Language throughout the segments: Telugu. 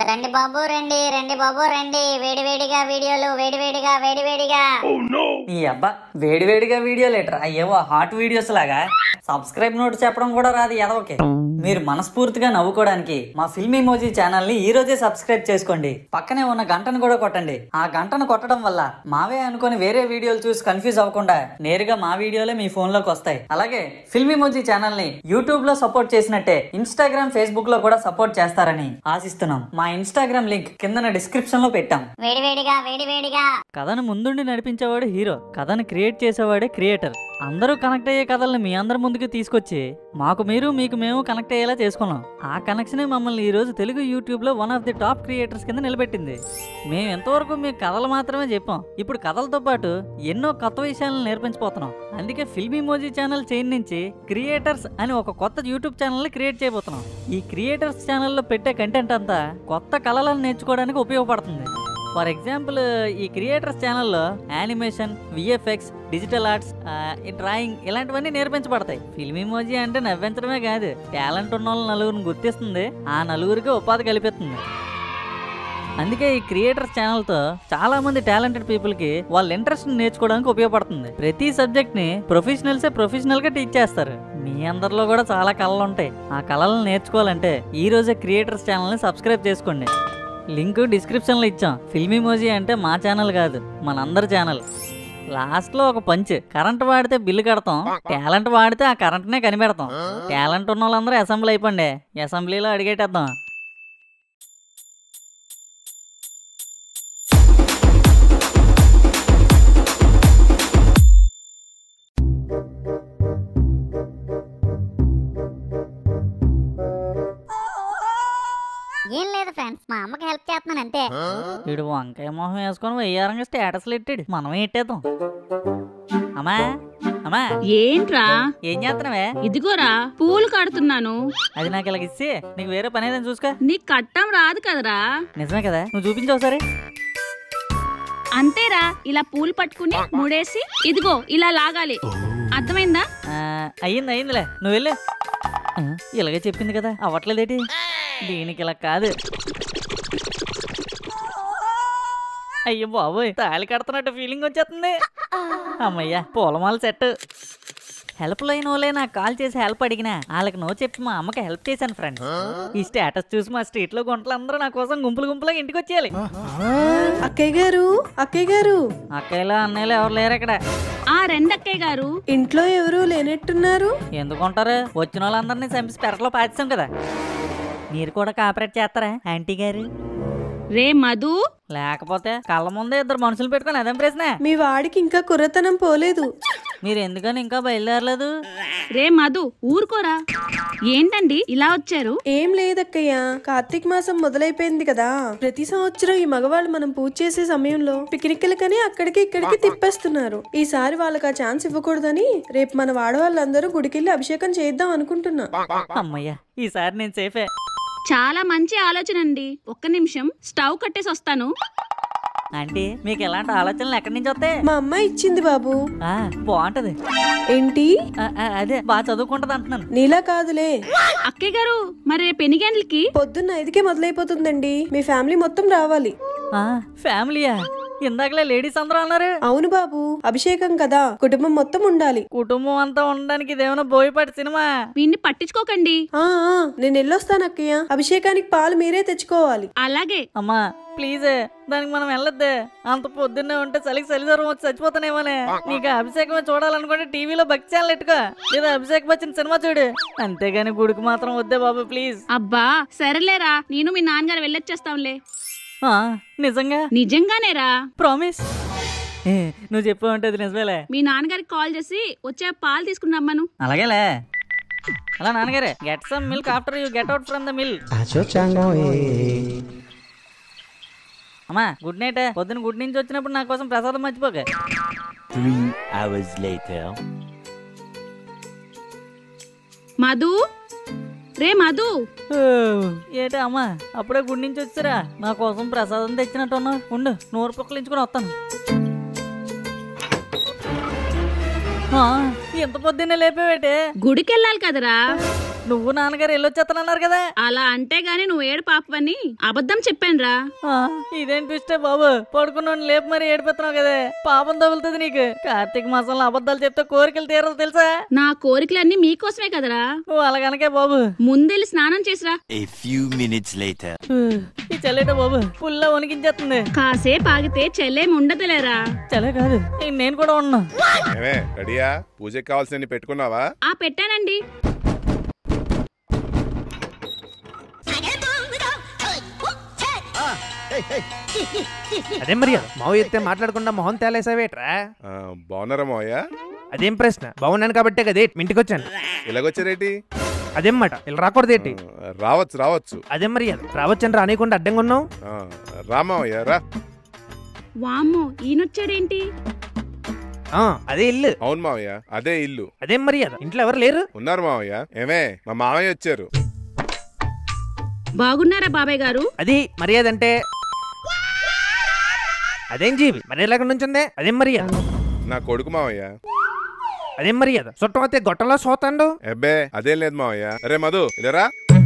రండి బాబు రండి రండి బాబు రండి వేడివేడిగా వీడియోలు వేడివేడిగా వేడివేడిగా ఈ అబ్బా వేడివేడిగా వీడియో లేటరా అయ్యేవో హాట్ వీడియోస్ లాగా సబ్స్క్రైబ్ నోట్ చెప్పడం కూడా రాదు ఎదవకి మీరు మనస్ఫూర్తిగా నవ్వుకోవడానికి మా ఫిల్మ్ ఇమోజీ ఛానల్ ని ఈ రోజే సబ్స్క్రైబ్ చేసుకోండి పక్కనే ఉన్న గంటను కూడా కొట్టండి ఆ గంటను కొట్టడం వల్ల మావే అనుకొని వేరే వీడియోలు చూసి కన్ఫ్యూజ్ అవ్వకుండా నేరుగా మా వీడియోలే మీ ఫోన్ లోకి వస్తాయి అలాగే ఫిల్మ్ ఇమోజీ ఛానల్ ని యూట్యూబ్ లో సపోర్ట్ చేసినట్టే ఇన్స్టాగ్రామ్ ఫేస్బుక్ లో కూడా సపోర్ట్ చేస్తారని ఆశిస్తున్నాం మా ఇన్స్టాగ్రామ్ లింక్ కింద డిస్క్రిప్షన్ లో పెట్టాం వేడివేడిగా వేడివేడిగా కథను ముందుండి నడిపించేవాడు హీరో కథను క్రియేట్ చేసేవాడే క్రియేటర్ అందరూ కనెక్ట్ అయ్యే కథల్ని మీ అందరి ముందుకు తీసుకొచ్చి మాకు మీరు మీకు మేము కనెక్ట్ అయ్యేలా చేసుకున్నాం ఆ కనెక్షనే మమ్మల్ని ఈ రోజు తెలుగు యూట్యూబ్ లో one of the top creators కింద నిలబెట్టింది మేము ఎంతవరకు మీకు కథలు మాత్రమే చెప్పాం ఇప్పుడు కథలతో పాటు ఎన్నో కొత్త విషయాలను నేర్పించబోతున్నాం అందుకే ఫిల్మ్ ఇమోజీ ఛానల్ చైన్ నుంచి క్రియేటర్స్ అని ఒక కొత్త యూట్యూబ్ ఛానల్ ని క్రియేట్ చేయబోతున్నాం ఈ క్రియేటర్స్ ఛానల్లో పెట్టే కంటెంట్ అంతా కొత్త కళలను నేర్చుకోవడానికి ఉపయోగపడుతుంది ఫర్ ఎగ్జాంపుల్ ఈ క్రియేటర్స్ ఛానల్లో animation VFX digital arts drawing ఇలాంటివన్నీ నేర్పించబడతాయి ఫిల్మ్ ఇమోజీ అంటే నవ్వించడమే కాదు టాలెంట్ ఉన్న వాళ్ళ నలుగురిని గుర్తిస్తుంది ఆ నలుగురికి ఉపాధి కల్పిస్తుంది అందుకే ఈ క్రియేటర్స్ ఛానల్తో చాలా మంది టాలెంటెడ్ పీపుల్ కి వాళ్ళ ఇంట్రెస్ట్ నేర్చుకోవడానికి ఉపయోగపడుతుంది ప్రతి సబ్జెక్ట్ ని ప్రొఫెషనల్సే ప్రొఫెషనల్ గా టీచ్ చేస్తారు మీ అందరిలో కూడా చాలా కళలు ఉంటాయి ఆ కళలను నేర్చుకోవాలంటే ఈ రోజే క్రియేటర్స్ ఛానల్ ని సబ్స్క్రైబ్ చేసుకోండి లింక్ డిస్క్రిప్షన్ లో ఇచ్చాం ఫిల్మ్ ఇమోజీ అంటే మా ఛానల్ కాదు మనందరి ఛానల్ లాస్ట్ లో ఒక పంచ్ కరెంట్ వాడితే బిల్లు కడతాం టాలెంట్ వాడితే ఆ కరెంట్నే కనిపెడతాం టాలెంట్ ఉన్న వాళ్ళందరూ అసెంబ్లీ అయిపోండి అసెంబ్లీలో అడిగేటేద్దాం ఏం లేదు ఫ్రెండ్స్ మా అమ్మకి హెల్ప్ చేస్తున్నాను అంతే వీడు వంకాయ మొహం వేసుకొని వెయ్యారంగా స్టేటస్లు ఎట్టాడు మనమే ఎట్టేద్దాం అమ్మా అమ్మా ఏంట్రా ఏం చేస్తున్నావే ఇదిగోరా పూలు కడుతున్నాను అది నాకు ఇలాగ ఇచ్చి నీకు వేరే పని ఏదైనా చూసుకో నీకు కట్టం రాదు కదరా నిజమే కదా నువ్వు చూపించు ఒకసారి అంతేరా ఇలా పూలు పట్టుకుని ముడేసి ఇదిగో ఇలా లాగాలి అర్థమైందా ఆ, అయ్యింది అయ్యిందిలే నువ్వు వెళ్ళు ఆ, ఇలాగే చెప్పింది కదా అవ్వట్లేదేటి దీనికి ఇలా కాదు అయ్యో బాబోయ్ తాళి కడుతున్నట్టు ఫీలింగ్ వచ్చేస్తుంది అమ్మయ్యా పూలమాల సెట్ హెల్ప్ లైన్ వాళ్ళే నాకు కాల్ చేసి హెల్ప్ అడిగినా వాళ్ళకి నో చెప్పి మా అమ్మకి హెల్ప్ చేశాను ఫ్రెండ్ ఈ స్టేటస్ చూసి మా స్ట్రీట్ లో గుంటలందరూ నా కోసం గుంపులు గుంపులుగా ఇంటికి వచ్చేయాలి అక్కయ్య గారు అక్కయ్య గారు అక్కయ్యలో అన్నయ్యలు ఎవరు లేరు ఇక్కడ ఆ రెండక్కయ్య గారు ఇంట్లో ఎవరు లేనట్టున్నారు ఎందుకుంటారు వచ్చిన వాళ్ళందరినీ చంపి పెరట్లో పాతిస్తాం కదా మీరు కూడా కాపరేట్ చేస్తారా ఆంటీ గారు రే మధు లేకపోతే కళ్ళ ముందే ఇద్దరు మనుషులు పెట్టుకొని అదేం ప్రశ్న మీ వాడికి ఇంకా కుర్రతనం పోలేదు మీరు ఎందుకని ఇంకా బయలుదేరలేదు రే మధు ఊరుకోరా ఏంటండి ఇలా వచ్చారు ఏం లేదక్కయ్య కార్తీక మాసం మొదలైపోయింది కదా ప్రతి సంవత్సరం ఈ మగవాళ్ళు మనం పూజ చేసే సమయంలో పిక్నిక్లకని అక్కడికి ఇక్కడికి తిప్పేస్తున్నారు ఈసారి వాళ్ళకి ఆ ఛాన్స్ ఇవ్వకూడదని రేపు మన వాడవాళ్ళందరూ గుడికెళ్ళి అభిషేకం చేద్దాం అనుకుంటున్నా అమ్మయ్యా ఈసారి నేను సేఫే చాలా మంచి ఆలోచన అండి ఒక్క నిమిషం స్టవ్ కట్టేసి వస్తాను ఆంటీ మీకు ఎలాంటి ఆలోచనలు ఎక్కడి నుంచి వస్తాయి మా అమ్మ ఇచ్చింది బాబు ఆ, బాగుంటది ఏంటి ఆ, ఆ, అదే బాగా చదువుకుంటది అంటున్నాను నీలా కాదులే అక్కయ్య గారు మరి రేపు ఎన్ని గంటలకి పొద్దున్న ఐదుకే మొదలైపోతుందండి మీ ఫ్యామిలీ మొత్తం రావాలి ఆ, ఫ్యామిలీయా ఇందాకలే లేడీస్ అందరూ అన్నారు అవును బాబు అభిషేకం కదా కుటుంబం మొత్తం ఉండాలి కుటుంబం అంతా ఉండడానికి ఇదేమైనా బోయపాటి సినిమా వీడిని పట్టించుకోకండి ఆ ఆ, నేను వెళ్ళొస్తాను అక్కయ్య అభిషేకానికి పాలు మీరే తెచ్చుకోవాలి అలాగే అమ్మా ప్లీజ్ దానికి మనం వెళ్ళొద్దే అంత పొద్దున్నే ఉంటే చలికి చలిజ్వరం వచ్చి చచ్చిపోతానేమోనే నీకు అభిషేకమే చూడాలనుకుంటే టీవీలో భక్తి ఛానల్ ఎట్టుకో లేదా అభిషేకం వచ్చిన సినిమా చూడు అంతేగాని గుడికి మాత్రం వద్దే బాబు ప్లీజ్ అబ్బా సరేలేరా నేను మీ నాన్నగారు వెళ్ళొచ్చేస్తాంలే ఆ, నిజంగా నిజంగానేరా ప్రామిస్ నువ్వు చెప్పు అంటే అది నిజమేలే మీ నాన్నగారికి కాల్ చేసి వచ్చే పాలు తీసుకుని రమ్మను అలాగేలే అలా నాన్నగారే get some milk after you get out from the mill అమ్మా గుడ్ నైట్ పొద్దున గుడ్ నుంచి వచ్చినప్పుడు నా కోసం ప్రసాదం మర్చిపోక Three hours later. మధు రే మధు ఏటే అమ్మా అప్పుడే గుడి నుంచి వచ్చారా నా కోసం ప్రసాదం తెచ్చినట్టున్నా ఉండు నూరు పొక్కలు ఎంచుకొని వస్తాను ఆ, ఎంత పొద్దున్నే లేపేవేటే గుడికి వెళ్ళాలి కదరా నువ్వు నాన్నగారు వెళ్ళొచ్చేస్తానన్నారు కదా అలా అంటే గాని నువ్వు ఏడు పాపవని అబద్ధం చెప్పానురా ఆ, ఇదేం ట్విస్టే బాబు పడుకున్నాను లేపు మరి ఏడిపోతున్నావు కదా పాపం తగులుతుంది నీకు కార్తీక మాసంలో అబద్ధాలు చెప్తే కోరికలు తీరదు తెలుసా నా కోరికలన్నీ మీకోసమే కదరా నువ్వు అలాగనకే బాబు ముందెళ్ళి స్నానం చేసిరా A few minutes later. ఊ, ఈ చల్లేట బాబు పుల్లా వణికించేస్తుంది కాసేపు ఆగితే చెల్లేం ఉండదులేరా చలే కాదు ఈ నేను కూడా ఉన్నా ఏమే రెడీయా పూజకి కావాల్సిన పెట్టుకున్నావా ఆ పెట్టానండి అదేం మరి మావు ఎత్తే మాట్లాడకుండా మొహం తేలేసావేట్రా ఆ, బాగున్నారా మావయ్య అదేం ప్రశ్న బాగున్నాను కాబట్టే కదే మీ ఇంటికి వచ్చాను ఇలాగొచ్చారేటి అదేం మాట ఇలా రాకూడదేటి ఆ, రావచ్చు రావచ్చు అదేం మరి రావచ్చని రానియకుండా అడ్డంగా ఉన్నావు ఆ, రా మావయ్య రా వామ్మో ఈయనొచ్చాడేంటి ఆ, అదే ఇల్లు అవును మావయ్య అదే ఇల్లు అదేం మరి ఇంట్లో ఎవరు లేరు ఉన్నారు మావయ్య ఏమే మా మావయ్య వచ్చారు బాగున్నారా బాబాయ్ గారు అది మర్యాద అంటే అదేం జీవి మర్యాద నుంచిందే అదేం మర్యాద నా కొడుకు మావయ్య అదేం మర్యాద చుట్టం అయితే గొట్టంలో సోతాండు ఎబ్బే అదేం లేదు మావయ్య అరే మధు ఇలారా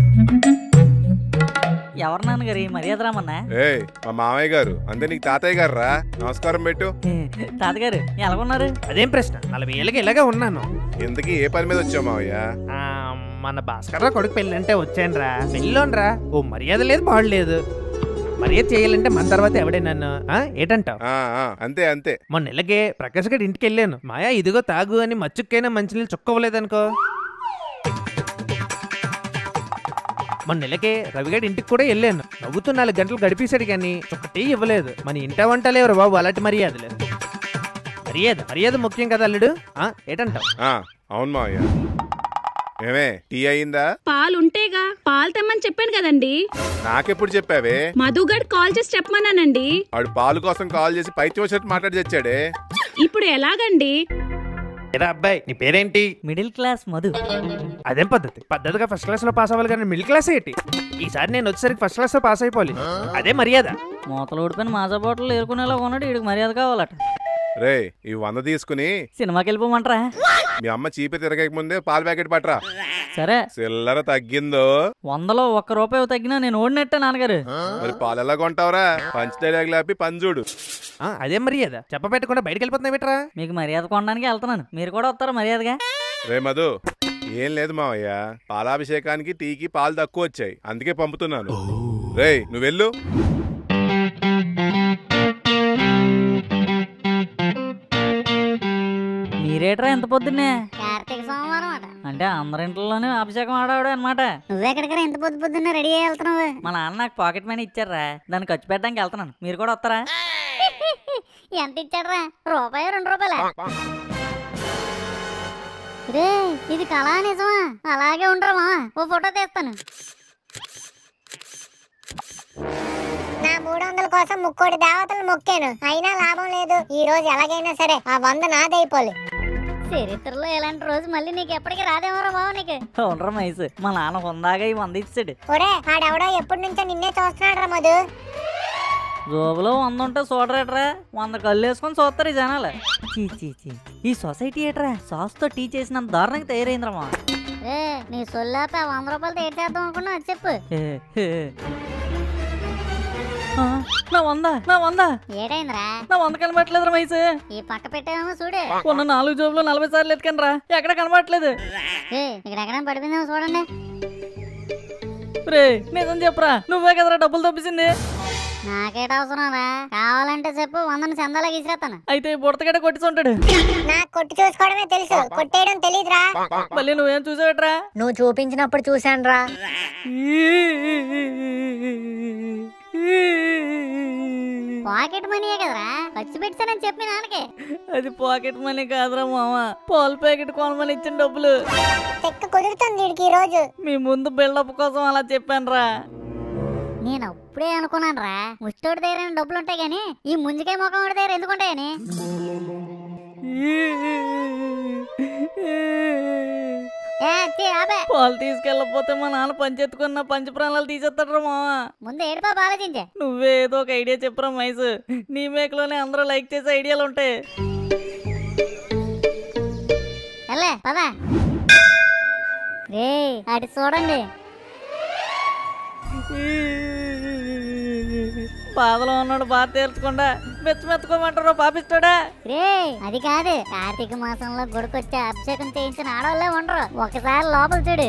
ఎవరు నాన్నగారు ఈ మర్యాద రామన్నా ఏయ్ మా మావయ్య గారు అంతే నీకు తాతయ్య గారు రా నమస్కారం పెట్టు తాతగారు ఎలాగున్నారు అదేం ప్రశ్న నలభై ఏళ్ళకి ఇలాగే ఉన్నాను ఇంతకీ ఏ పని మీద వచ్చావు మావయ్య ఆ, మన భాస్కర్ కొడుకు పెళ్ళి అంటే వచ్చానురా పెళ్ళిలోనరా ఓ మర్యాద లేదు బాడలేదు మర్యాద చేయాలంటే మన తర్వాత ఎవడే నన్ను ఆ, ఏటంటావు ఆ, ఆ, అంతే అంతే మొన్న నెలకే ప్రకాష్ గడి ఇంటికి వెళ్ళాను మాయా ఇదిగో తాగు అని మచ్చుకైనా మంచినీళ్ళు చుక్కవలేదనుకో మొన్న నెలకే రవిగడి ఇంటికి కూడా వెళ్ళాను నవ్వుతూ నాలుగు గంటలు గడిపేశాడు కానీ చుక్క టీ ఇవ్వలేదు మన ఇంట వంట లేవరు బాబు అలాంటి మర్యాదలు మర్యాద మర్యాద ముఖ్యం కదా అల్లుడు ఆ, ఏటంటావు ఆ, అవును మావయ్య ఏమే టీ అయిందా పాలుంటేగా పాలు తెమ్మని చెప్పాను కదండి నాకెప్పుడు చెప్పావే మధుగడ్ కాల్ చేసి చెప్పమన్నానండి వాడు పాలు కోసం కాల్ చేసి పైత్యం వచ్చినట్టు మాట్లాడి తెచ్చాడే ఇప్పుడు ఎలాగండి ఏరా అబ్బాయి నీ పేరేంటి మిడిల్ క్లాస్ మధు అదేం పద్ధతి పద్ధతిగా ఫస్ట్ క్లాస్ లో పాస్ అవ్వాలి కానీ మిడిల్ క్లాస్ ఏంటి ఈసారి నేను వచ్చేసరికి ఫస్ట్ క్లాస్ లో పాస్ అయిపోవాలి అదే మర్యాద మూతలు ఊడిపోయిన మాజా బాటిల్ ఏరుకునేలా ఉన్నాడు వీడికి మర్యాద కావాలట రే ఈ వంద తీసుకుని సినిమాకి వెళ్ళిపోమంటారా మీ అమ్మ చీపి తిరగక ముందే పాల ప్యాకెట్ పట్టరా సరే చిల్లర తగ్గిందో వందలో ఒక్క రూపాయి తగ్గినా నేను ఓడినట్టే నాన్నగారు మరి పాలు ఎలా కొంటావురా పంచ్ డైలాగ్ లేపి పంజుడు ఆ, అదే మర్యాద చెప్పబెట్టకుండా బయటకు వెళ్ళిపోతున్నాయి బిట్రా మీకు మర్యాద కొనడానికి వెళ్తున్నాను మీరు కూడా వస్తారా మర్యాదగా రే మధు ఏం లేదు మావయ్య పాలాభిషేకానికి టీకి పాలు తక్కువ వచ్చాయి అందుకే పంపుతున్నాను రేయ్ నువ్వు వెళ్ళు మీరేట్రా ఎంత పొద్దున్నే కార్తీక సోమవారం అట అంటే అందరింట్లోనే అభిషేకం ఆడాడు అనమాట నువ్వెక్కడికరా ఎంత పొద్దు పొద్దున్న రెడీ అయ్యి వెళ్తున్నావు మా నాన్న నాకు పాకెట్ మనీ ఇచ్చారా దాన్ని ఖర్చు పెట్టడానికి వెళ్తున్నాను మీరు కూడా వస్తారా ఎంత ఇచ్చాడ్రా రూపాయి రెండు రూపాయల రే ఇది కళా నిజమా అలాగే ఉండరా మామ ఓ ఫోటో తీస్తాను నా మూడు వందల కోసం ముక్కోటి దేవతలు మొక్కాను అయినా లాభం లేదు ఈ రోజు ఎలాగైనా సరే ఆ వంద నాదైపోలే చరిత్రలో ఇలాంటి రోజు మళ్ళీ నీకు ఎప్పటికీ రాదేమోరా బావ నీకు ఉండరా మైస్ మా నాన్న హుందాగా ఈ వంద ఇచ్చాడు ఒరే ఆడెవడో ఎప్పటి నుంచో నిన్నే చూస్తున్నాడు రా మధు జోబులో వంద ఉంటే చూడరేట్రా వంద కళ్ళు వేసుకొని చూస్తారు ఈ జనాలు చీ చీ చీ ఈ సొసైటీ ఏట్రా సాస్తో టీ చేసినంత దారుణంగా తయారైందిరా మా రే నీ సొల్లాప వంద రూపాయలతో ఏడ్ చేద్దాం అనుకున్నా అది చెప్పు ఆ, నా వంద నా వంద ఏడైందిరా నా వంద కనబట్టలేదురా మైస్ ఈ పక్క పెట్టామో చూడు ఉన్న నాలుగు జోబులు నలభై సార్లు ఎత్తుకని రా ఎక్కడ కనబడట్లేదు ఏ ఇక్కడ ఎక్కడ పడిపోయిందేమో చూడండి రే నిజం చెప్పరా నువ్వే కదరా డబ్బులు తప్పిసింది నాకేట అవసరం రా కావాలంటే చెప్పు వందను చందాలాగా ఇసిరేస్తాను అయితే ఈ బుడతగడ కొట్టించుంటాడు నాకు కొట్టు చూసుకోవడమే తెలుసు కొట్టేయడం తెలీదురా మళ్ళీ నువ్వేం చూసావట్రా నువ్వు చూపించినప్పుడు చూశాను రా పాకెట్ మనీయే కదరా ఖర్చు పెట్టానని చెప్పి నాన్నకి అది పాకెట్ మనీ కాదురా మామ పాల ప్యాకెట్ కొనమని ఇచ్చిన డబ్బులు చెక్క కుదురుతుంది వీడికి ఈ రోజు మీ ముందు బిల్డప్ కోసం అలా చెప్పాను రా నేను అప్పుడే అనుకున్నాను రా ముష్టోడి దగ్గర డబ్బులు ఉంటాయి కానీ ఈ ముంజికాయ ముఖం వాడి దగ్గర ఎందుకు ఉంటాయని ఏ, ఛీ, ఆపే. పాలు తీసుకెళ్ళకపోతే మా నాన్న పంచెత్తుకున్న పంచ ప్రాణాలు తీసేస్తాడు రా మామ ముందు ఏడుపా ఆలోచించే నువ్వే ఏదో ఒక ఐడియా చెప్పురా మైస్ నీ మేకలోనే అందరూ లైక్ చేసే ఐడియాలు ఉంటాయి వెళ్ళే పదా రే అటు చూడండి బాధలో ఉన్నాడు బాధ తీర్చకుండా మెచ్చుమెత్తుకోమంటారు పాపిస్తాడా రే అది కాదు కార్తీక మాసంలో గుడికొచ్చి అభిషేకం చేయించిన ఆడవాళ్ళే ఉండరు ఒకసారి లోపల చూడు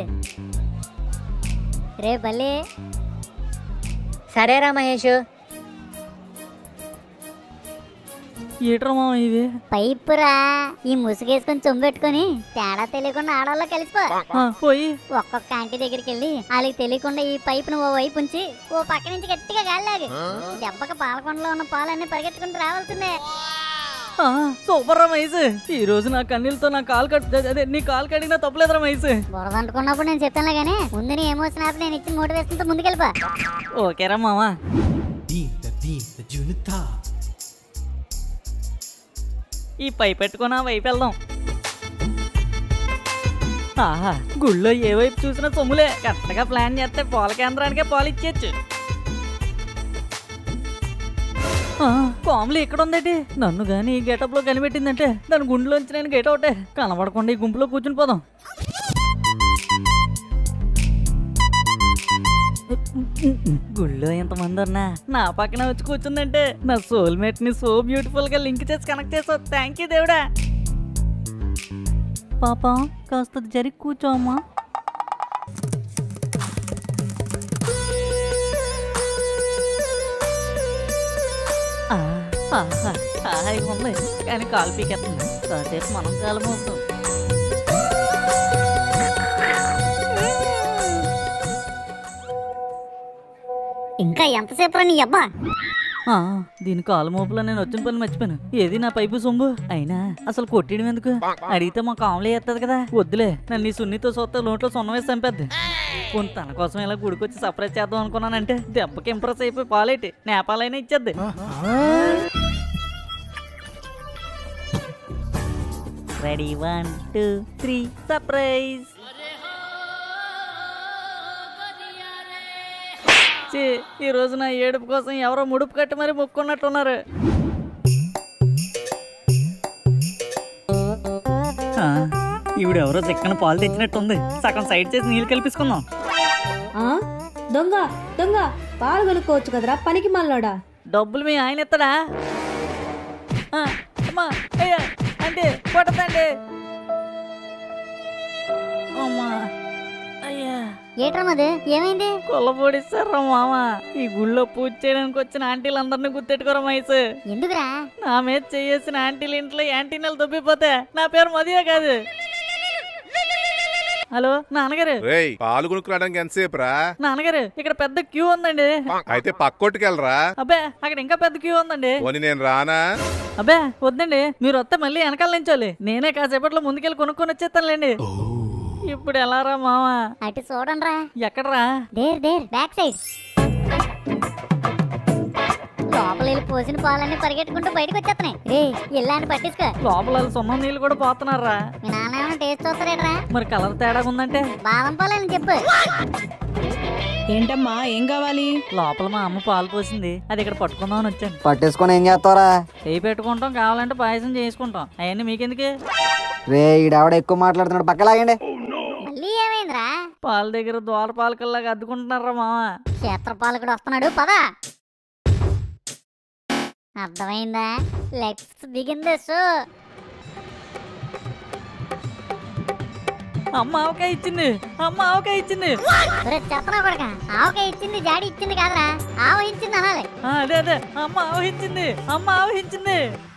రే బల్లి సరేరా మహేష్ ఏట్రా మామ ఇది పైపురా ఈ ముసుగేసుకొని చొంబెట్టుకొని తేడా తెలియకుండా ఆడవాళ్ళ కలిసిపో ఆ, పోయి ఒక్కొక్క ఆంటీ దగ్గరికి వెళ్ళి వాళ్ళకి తెలియకుండా ఈ పైపును ఓ వైపు ఉంచి ఓ పక్క నుంచి గట్టిగా గాలిలాగు దెబ్బకి పాలకొండలో ఉన్న పాలన్నీ పరిగెత్తుకుంటూ రావాల్సిందే ఆ, సూపర్ రా మైస్ ఈ రోజు నా కన్నీళ్ళతో నా కాలు కట్ అదే నీ కాలు కడిగినా తప్పలేదురా మైస్ బురద అంటుకున్నప్పుడు నేను చెప్తానులే కానీ ముందు నీ ఎమోషన్ ఆపి నేను ఇచ్చిన మోటివేషన్తో ముందుకెళ్ళిపో ఓకేరా మామ ఈ పై పెట్టుకుని ఆ వైపు వెళ్దాం ఆహా గుళ్ళో ఏ వైపు చూసినా సొమ్ములే కరెక్ట్గా ప్లాన్ చేస్తే పాల కేంద్రానికే పాలు ఇచ్చేయచ్చు ఆ, కోమలి ఇక్కడ ఉందేటి నన్ను గాని ఈ గెటప్ లో కనిపెట్టిందంటే దాని గుండెలోంచి నేను గెట్ అవుటే కనబడకుండా ఈ గుంపులో కూర్చుని పోదాం గుళ్ళో ఎంతమంది ఉన్నా నా పక్కన వచ్చి కూర్చుందంటే నా సోల్మేట్ ని సో బ్యూటిఫుల్ గా లింక్ చేసి కనెక్ట్ చేసావు థ్యాంక్ యూ దేవుడా పాప కాస్త జరిగి కూర్చోమ్మా ఆ, ఆహా, హాయిగా ఉంది కానీ కాలు పీకెత్తుంది కాసేపు మనం కాలం అవుతాం ఇంకా ఎంతసేపు నీ అబ్బా ఆ, దీని కాలు మోపులో నేను వచ్చిన పని మర్చిపోయాను ఏది నా పైపు సొంబు అయినా అసలు కొట్టడం ఎందుకు అడిగితే మా కాములే ఎత్తది కదా వద్దులే నన్ను ఈ సున్నితో సొత్త నోట్లో సొన్న వేసి చంపేద్ది కొంత తన కోసం ఇలా గుడికొచ్చి సర్ప్రైజ్ చేద్దాం అనుకున్నానంటే దెబ్బకి ఇంప్రెస్ అయిపోయి పాలేటి నేపాలైనా ఇచ్చేద్ది ready one two three surprise ఛీ, ఈ రోజు నా ఏడుపు కోసం ఎవరో ముడుపు కట్టి మరి మొక్కున్నట్టున్నారు ఆ, ఈవిడెవరో చిక్కన పాలు తెచ్చినట్టుంది సగం సైడ్ చేసి నీళ్ళు కలిపించుకుందాం ఆ? దొంగ దొంగ పాలు కొనుక్కోవచ్చు కదరా పనికి మళ్ళోడా డబ్బులు మీ ఆయన ఇస్తాడా ఆ, అమ్మా అయ్యా అంటే కొట్టదండి అమ్మా అయ్యా ఏట్రమ్మది ఏమైంది కొల్లబోడిస్తారా మామ ఈ గుళ్ళో పూజ చేయడానికి వచ్చిన ఆంటీలందరినీ గుర్తెట్టుకోరా మైస్ ఎందుకురా నా మీద చేసిన ఆంటీల ఇంట్లో యాంటీనలు దొబ్బిపోతే నా పేరు మదియే కాదు హలో నాన్నగారు రేయ్ పాలు కొనుక్కురావడానికి ఎంతసేపు రా నాన్నగారు ఇక్కడ పెద్ద క్యూ ఉందండి అయితే పక్కొట్టుకెళ్ళరా అబ్బే అక్కడ ఇంకా పెద్ద క్యూ ఉందండి పోనీ నేను రానా అబ్బే వద్దండి మీరు వస్తే మళ్ళీ వెనకాల నించోలి నేనే కాసేపట్లో ముందుకెళ్ళి కొనుక్కొని వచ్చేస్తానులేండి ఇప్పుడు ఎలా రా మామ అటు చూడండిరా ఎక్కడరా దేర్ దేర్ బ్యాక్ సైడ్ లోపల వెళ్ళి పోసిన పాలన్నీ పరిగెట్టుకుంటూ బయటకు వచ్చేస్తున్నాయి రే ఇల్లాన్ని పట్టించుకో లోపల వాళ్ళు సున్నం నీళ్ళు కూడా పోతున్నారా మీ నాన్న ఏమైనా టేస్ట్ చూస్తారేట్రా మరి కలర్ తేడా ఉందంటే బాదం పాలని చెప్పు ఏంటమ్మా ఏం కావాలి లోపల మా అమ్మ పాలు పోసింది అది ఇక్కడ పట్టుకుందామని వచ్చాను పట్టేసుకొని ఏం చేస్తావరా ఏ పెట్టుకుంటాం కావాలంటే పాయసం చేసుకుంటాం అవన్నీ మీకెందుకు రే ఈడెవడ ఎక్కువ మాట్లాడుతున్నాడు పక్కలాగండి మళ్ళీ ఏమైందిరా పాల దగ్గర దోర పాలకల్లాగా అద్దుకుంటున్నారా మామ క్షేత్రపాలకుడు వస్తున్నాడు పద అర్థమైందా లెట్స్ బిగిన్ ద షో అమ్మ ఆవకాయ ఇచ్చింది అమ్మ ఆవకాయ ఇచ్చింది ఒరే చెత్తనా కొడక ఆవకాయ ఇచ్చింది జాడి ఇచ్చింది కాదురా ఆవహించింది అనాలి ఆ, అదే అదే అమ్మ ఆవహించింది అమ్మ ఆవహించింది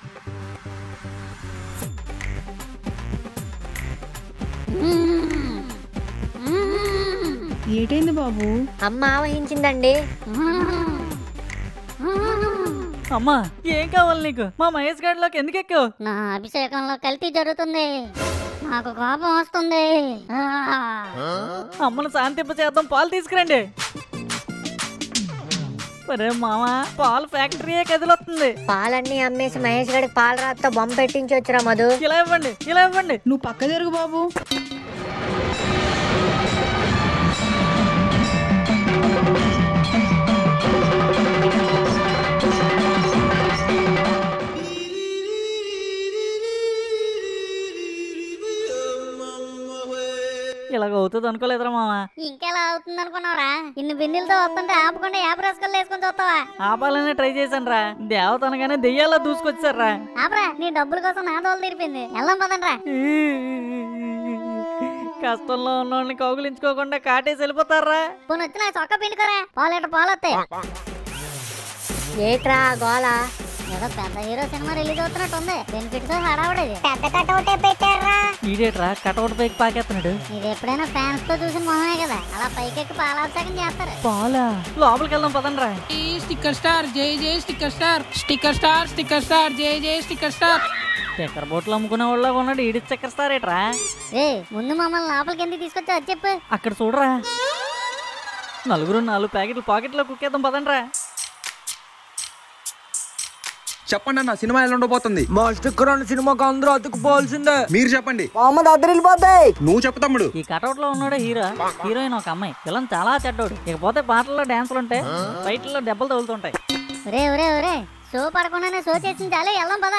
ఏటైంది బాబు అమ్మ ఆవహించిందండి అమ్మ ఏం కావాలి నీకు మా మహేష్ గడిలోకి ఎందుకు ఎక్కావు నా అభిషేకంలో కల్తీ జరుగుతుంది నాకు కోపం వస్తుంది ఆ. అమ్మను శాంతింప చేద్దాం పాలు తీసుకురండి ఒరే మామ పాలు ఫ్యాక్టరీయే కదిలొస్తుంది పాలన్నీ అమ్మేసి మహేష్ గడికి పాల రాత్తో బొమ్మ పెట్టించి వచ్చురా మధు ఇలా ఇవ్వండి ఇలా ఇవ్వండి నువ్వు పక్క జరుగు బాబు ఇలాగ అవుతుంది అనుకోలేదురా మామ ఇంకెలా అవుతుంది అనుకున్నావురా ఇన్ని బిందెలతో వస్తుంటే ఆపకుండా యాప్ రసకల్లో వేసుకొని చూస్తావా ఆపాలనే ట్రై చేశాను రా దేవత అనగానే దెయ్యాల్లో దూసుకొచ్చారా ఆపరా నీ డబ్బుల కోసం నా తోలు తీరిపోయింది వెళ్దాం పదండ్రా కష్టంలో ఉన్నోళ్ళని కౌగులించుకోకుండా కాటేసి వెళ్ళిపోతారా పోనీ వచ్చి నాకు చొక్క పిండుకోరా పావు లీటర్ పాలు వస్తాయి ఏట్రా గోల ఏదో పెద్ద హీరో సినిమా రిలీజ్ అవుతున్నట్టు ఉంది బెనిఫిట్ తో హడావుడేది పెద్ద కటౌటే పెట్టారా ఈడేట్రా కటౌట్ పైకి పాకేస్తున్నాడు ఇది ఎప్పుడైనా ఫ్యాన్స్ తో చూసిన మొహమే కదా అలా పైకెక్కి పాలాభిషేకం చేస్తారు పాలా లోపలికి వెళ్దాం పదండ్రా స్టిక్కర్ స్టార్ జై జై sticker star sticker star sticker star జై జై స్టిక్కర్ స్టార్ చక్కెర బోట్లు అమ్ముకునే వాళ్ళ ఉన్నాడు ఈడి చక్కెరస్తారేట్రా ఏ ముందు మమ్మల్ని లోపలికి ఎందుకు తీసుకొచ్చా అది చెప్పు అక్కడ చూడరా నలుగురు నాలుగు ప్యాకెట్లు పాకెట్లో కుక్కేద్దాం పదండ్రా చెప్పండి అన్న సినిమా ఎలా ఉండబోతుంది మా స్టిక్కర్ అన్న సినిమాకి అందరూ అతుకుపోవాల్సిందే మీరు చెప్పండి మొహమ్మద్ అద్దరిల్లిపోతాయి నువ్వు చెప్పు తమ్ముడు ఈ కటౌట్ లో ఉన్నాడు హీరో హీరోయిన్ ఒక అమ్మాయి పిల్లలు చాలా చెడ్డోడు ఇకపోతే పాటల్లో డాన్సులు ఉంటాయి ఫైట్లో దెబ్బలు తగులుతుంటాయి ఒరే ఒరే ఒరే షో పడకుండానే షో చేసింది చాలే వెళ్దాం పదా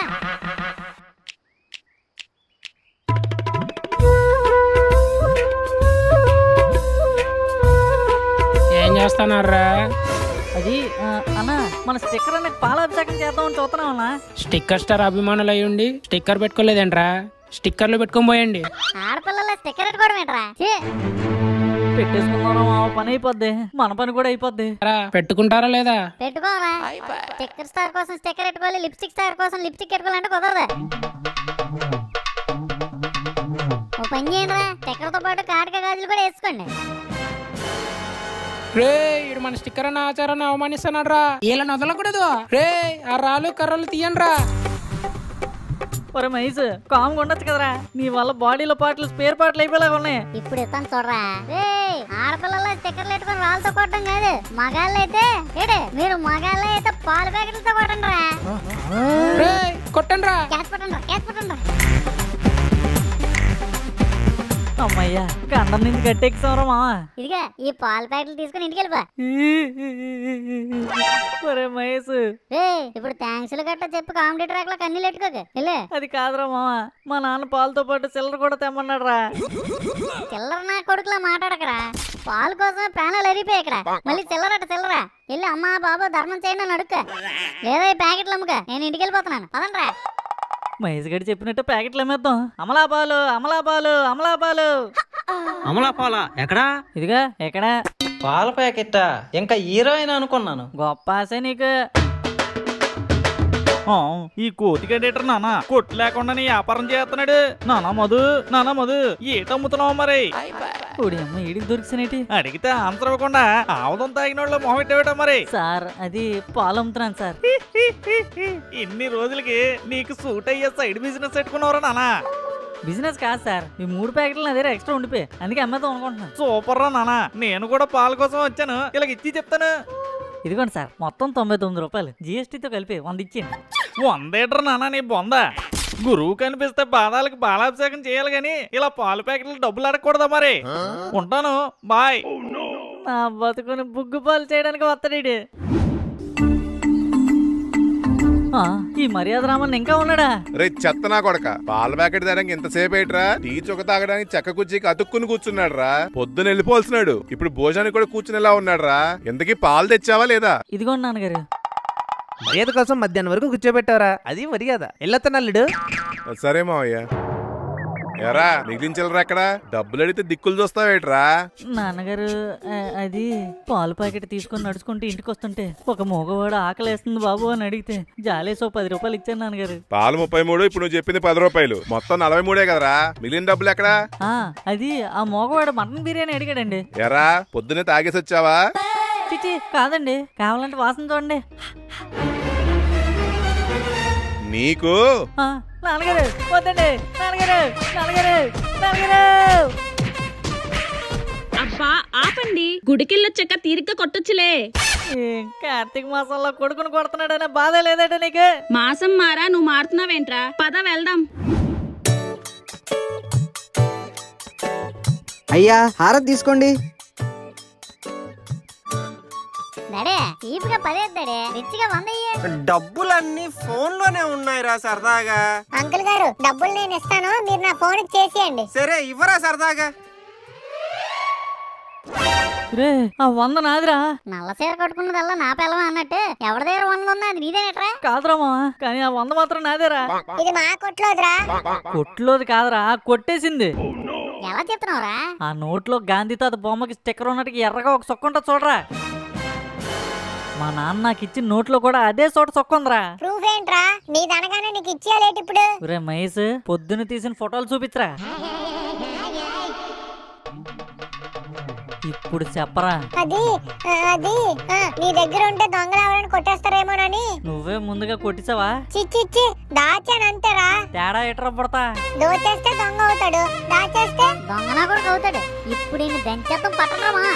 ఏం చేస్తున్నారా అది ఆ, అన్న మన స్టిక్కర్ అన్న పాలాభిషేకం చేద్దామని చూస్తున్నాం అన్న స్టిక్కర్ స్టార్ అభిమానులు అయి ఉండి స్టిక్కర్ పెట్టుకోలేదేంట్రా స్టిక్కర్లు పెట్టుకొని పోయండి ఆడపిల్లల స్టిక్కర్ పెట్టుకోవడం ఏంట్రా ఛీ! పెట్టేసుకున్నారా మావ పని అయిపోద్ది మన పని కూడా అయిపోద్ది రా, పెట్టుకుంటారా లేదా పెట్టుకోరా స్టిక్కర్ స్టార్ కోసం స్టిక్కర్ పెట్టుకోవాలి లిప్స్టిక్ స్టార్ కోసం లిప్స్టిక్ పెట్టుకోవాలంటే కుదరదు ఓ పని చేయండి రా స్టిక్కర్ తో పాటు కాటిక గాజులు కూడా వేసుకోండి రే ఇడు మన స్టిక్కర్ అన్న ఆచారాన్ని అవమానిస్తున్నాడు రా వీళ్ళని వదలకూడదు రే ఆ రాళ్ళు కర్రలు తీయండి రా ఒరే మహేష్ కామ్గా ఉండొచ్చు కదరా నీ వల్ల బాడీలో పాటలు స్పేర్ పాటలు అయిపోయేలాగా ఉన్నాయి ఇప్పుడు ఇస్తాను చూడరా రే ఆడపిల్లల స్టిక్కర్లు పెట్టుకొని రాళ్ళతో కొట్టడం కాదు మగాళ్ళు అయితే ఏడే మీరు మగాళ్ళు అయితే పాల ప్యాకెట్లతో కొట్టండి రా రే కొట్టండి రా క్యాచ్ పట్టండి రా క్యాచ్ పట్టండి రా అమ్మయ్యా గండం నుంచి గట్టెక్కిస్తామరా మావా ఇదిగా ఈ పాల ప్యాకెట్లు తీసుకుని ఇంటికి వెళ్ళిపో ఒరే మహేష్ రే ఇప్పుడు థ్యాంక్స్ గట్ట చెప్పి కామెడీ ట్రాక్ లో కన్నీళ్ళు పెట్టుకోక వెళ్ళే అది కాదురా మావా మా నాన్న పాలతో పాటు చిల్లర కూడా తెమ్మన్నాడు రా చిల్లర నా కొడుకులా మాట్లాడకరా పాలు కోసమే ప్రాణాలు అరిపోయాయి ఇక్కడ మళ్ళీ చిల్లరట చిల్లర వెళ్ళి అమ్మా బాబు ధర్మం చేయండి అని అడుక్క లేదా ఈ ప్యాకెట్లు అమ్ముక నేను ఇంటికి వెళ్ళిపోతున్నాను పదండ్రా మహేష్ గడి చెప్పినట్టు ప్యాకెట్లు అమ్మేద్దాం అమలాపాలు అమలాపాలు అమలాపాలు అమలా పాలా ఎక్కడా ఇదిగా ఎక్కడ పాల ప్యాకెట్టా ఇంకా హీరోయిన్ అనుకున్నాను గొప్ప ఆశ నీకు ఆ, ఈ కోతి కండేటర్ నాన్న కొట్టు లేకుండా నీ వ్యాపారం చేస్తున్నాడు నానా మధు నానా మధు ఏటమ్ముతున్నావు మరి ఓడి అమ్మ ఈడికి దొరికిసినేటి అడిగితే ఆన్సర్ ఇవ్వకుండా ఆవదం తాగిన వాళ్ళు మొహం మరి సార్ అది పాలు అమ్ముతున్నాను సార్ ఇన్ని రోజులకి నీకు సూట్ అయ్యే సైడ్ బిజినెస్ పెట్టుకున్నారా నానా బిజినెస్ కాదు సార్ ఈ మూడు ప్యాకెట్లు నా దగ్గర ఎక్స్ట్రా ఉండిపోయి అందుకే అమ్మేద్దాం అనుకుంటున్నాను సూపర్ రా నానా నేను కూడా పాల కోసం వచ్చాను ఇలా ఇచ్చి చెప్తాను ఇదిగోండి సార్ మొత్తం తొంభై తొమ్మిది రూపాయలు జిఎస్టీతో కలిపి వంద ఇచ్చింది వందేటర్ నానా నీ బొంద గురువు కనిపిస్తే బాధాలకు బాలాభిషేకం చేయాలి గాని ఇలా పాల ప్యాకెట్లు డబ్బులు అడగకూడదా మరి ఉంటాను బాయ్ నా బతుకుని బుగ్గు పాలు చేయడానికి వస్తాడు ఈ మర్యాద రామన్ ఇంకా ఉన్నాడా రే చెత్త నా కొడక పాల ప్యాకెట్ ధరకి ఇంతసేపు ఏంట్రా టీ చొక్క తాగడానికి చెక్క కుర్చీకి అతుక్కుని కూర్చున్నాడు రా పొద్దున వెళ్ళిపోల్సినాడు ఇప్పుడు భోజనానికి కూడా కూర్చుని ఎలా ఉన్నాడు రా ఇంతకీ పాలు తెచ్చావా లేదా ఇదిగోండి నాన్నగారు మర్యాద కోసం మధ్యాహ్నం వరకు కూర్చోబెట్టావరా అది మర్యాద వెళ్ళొత్తా అల్లుడు సరే మావయ్య ఎరా మిగిలించలరా ఎక్కడ డబ్బులు అడిగితే దిక్కులు చూస్తావేట్రా నాన్నగారు ఆ, అది పాలు ప్యాకెట్ తీసుకొని నడుచుకుంటూ ఇంటికి వస్తుంటే ఒక మగవాడు ఆకలేస్తుంది బాబు అని అడిగితే జాలేసో పది రూపాయలు ఇచ్చాను నాన్నగారు పాలు ముప్పై మూడు ఇప్పుడు నువ్వు చెప్పింది పది రూపాయలు మొత్తం నలభై మూడే కదరా మిగిలిన డబ్బులు ఎక్కడా ఆ, అది ఆ మగవాడు మటన్ బిర్యానీ అడిగాడండి ఎరా పొద్దునే తాగేసి వచ్చావా చిచి కాదండి కావాలంటే వాసన చూడండి నీకు ఆ, నాన్నగారు వద్దండి నాన్నగారు నాన్నగారు నాన్నగారు అబ్బా ఆపండి గుడికెళ్ళొచ్చాక తీరిగ్గా కొట్టొచ్చులే ఈ కార్తీక మాసంలో కొడుకుని కొడుతున్నాడనే బాధ లేదట నీకు మాసం మారా నువ్వు మారుతున్నావేంట్రా పద వెళ్దాం అయ్యా హారతి తీసుకోండి దడే చీపుగా పదేద్దడే రిచ్గా వంద ఇయ్యి. డబ్బులన్నీ ఫోన్ లోనే ఉన్నాయిరా సరదాగా అంకుల్ గారు డబ్బులు నేను ఇస్తాను మీరు నా ఫోన్ చేసేయండి సరే ఇవ్వరా సరదాగా రే ఆ వంద నాదిరా నల్ల చీర కట్టుకున్నదల్లా నా పిల్లవా అన్నట్టు ఎవరి దగ్గర వంద ఉందా అది నీదేనట్రా కాదురా మావా కానీ ఆ వంద మాత్రం నాదేరా ఇది మా కొట్లోదిరా కొట్లోది కాదురా కొట్టేసింది ఎలా చెప్తున్నావురా ఆ నోట్లో గాంధీ తాత బొమ్మకి స్టిక్కర్ ఉన్నట్టుగా ఎర్రగా ఒక సొక్క ఉంటుంది చూడరా మా నాన్న నాకు ఇచ్చిన నోట్లో కూడా అదే చోట సొక్క ఉందిరా ప్రూఫ్ ఏంట్రా నీదనగానే నీకు ఇచ్చేయాలేటి ఇప్పుడు ఒరే మహేష్ పొద్దున తీసిన ఫోటోలు చూపించరా ఇప్పుడు చెప్పరా అది ఆ, అది ఆ, నీ దగ్గర ఉంటే దొంగలు ఎవరైనా కొట్టేస్తారేమోనని నువ్వే ముందుగా కొట్టిసావా చిచ్చిచ్చి దాచానంతేరా తేడా ఎట్రా పడతా దోచేస్తే దొంగ అవుతాడు దాచేస్తే దొంగనా కూడా అవుతాడు ఇప్పుడు ఈయన దంచేత్తం పట్టడమా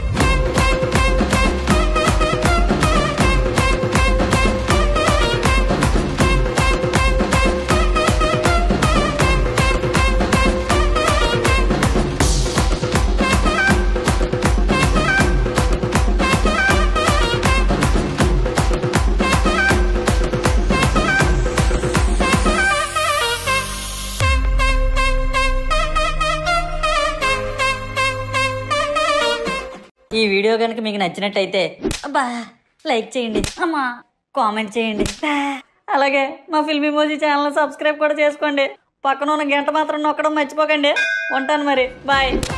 ఈ వీడియో కనుక మీకు నచ్చినట్టయితే అబ్బా లైక్ చేయండి అమ్మా కామెంట్ చేయండి బా. అలాగే మా ఫిల్మీ మోజీ ఛానల్ సబ్స్క్రైబ్ కూడా చేసుకోండి పక్కన ఉన్న గంట మాత్రం నొక్కడం మర్చిపోకండి ఉంటాను మరి బాయ్